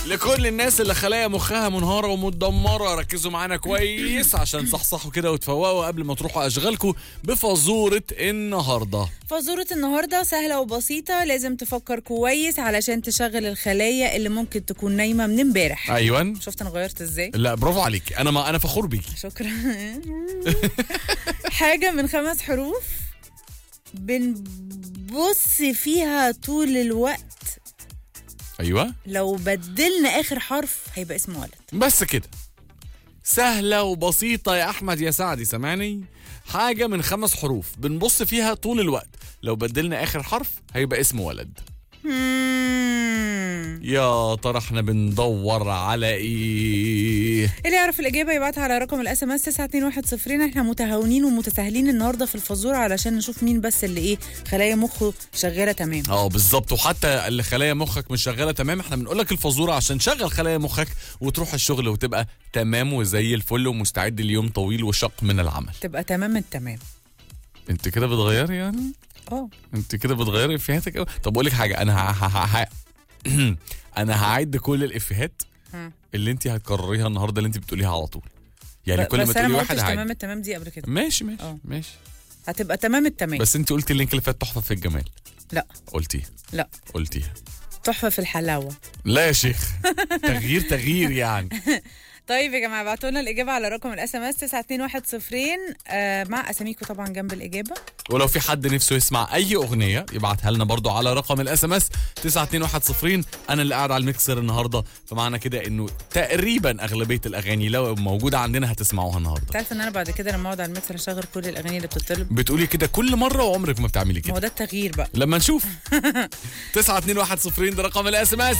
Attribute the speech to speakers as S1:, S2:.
S1: لكل الناس اللي خلايا مخها منهارة ومتدمرة ركزوا معانا كويس عشان صحصحوا كده وتفوقوا قبل ما تروحوا أشغالكم بفزورة النهاردة
S2: فزورة النهاردة سهلة وبسيطة لازم تفكر كويس علشان تشغل الخلايا اللي ممكن تكون نايمة من امبارح
S1: أيوة
S2: شفت انا غيرت ازاي
S1: لا برافو عليك أنا ما أنا فخور بيكي
S2: شكرا حاجة من خمس حروف بنبص فيها طول الوقت
S1: أيوة
S2: لو بدلنا اخر حرف هيبقى اسمه ولد
S1: بس كده سهلة وبسيطة يا أحمد يا سعدي سامعني حاجة من خمس حروف بنبص فيها طول الوقت لو بدلنا آخر حرف هيبقى اسمه ولد
S2: مم.
S1: يا ترى احنا بندور على ايه
S2: اللي يعرف الإجابة يبعتها على رقم الاس ام اس 921 احنا متهاونين ومتساهلين النهارده في الفزورة علشان نشوف مين بس اللي ايه خلايا مخه شغالة تمام
S1: اه بالظبط وحتى اللي خلايا مخك مش شغاله تمام احنا بنقول لك الفزوره عشان تشغل خلايا مخك وتروح الشغل وتبقى تمام وزي الفل ومستعد ليوم طويل وشق من العمل
S2: تبقى تمام التمام
S1: انت كده بتغيري يعني
S2: اه
S1: انت كده بتغيري افيهاتك قوي طب اقول لك حاجه انا ه... ه... ه... ه... انا هعد كل الافيهات
S2: ها.
S1: اللي انت هتكرريها النهارده اللي انت بتقوليها على طول يعني كل ما
S2: بس انا
S1: تقولي
S2: ما
S1: واحد
S2: قلتش تمام
S1: هعد
S2: التمام دي قبل كده
S1: ماشي ماشي
S2: اه.
S1: ماشي
S2: هتبقى تمام التمام
S1: بس انت قلتي اللينك اللي فات تحفه في الجمال
S2: لا
S1: قلتيها
S2: لا
S1: قلتيها
S2: تحفة في الحلاوة
S1: لا يا شيخ تغيير تغيير يعني
S2: طيب يا جماعة ابعتوا لنا الإجابة على رقم الاس ام اس 921 آه مع أساميكم طبعا جنب الإجابة
S1: ولو في حد نفسه يسمع اي اغنيه يبعتها لنا برضو على رقم الاس ام اس 92110 انا اللي قاعد على الميكسر النهارده فمعنى كده انه تقريبا اغلبيه الاغاني لو موجوده عندنا هتسمعوها النهارده
S2: تعرف ان انا بعد كده لما اقعد على المكسر هشغل كل الأغاني اللي بتطلب
S1: بتقولي كده كل مره وعمرك ما بتعملي
S2: ما هو
S1: كده
S2: ده التغيير بقى
S1: لما نشوف 92110 ده رقم الاس ام اس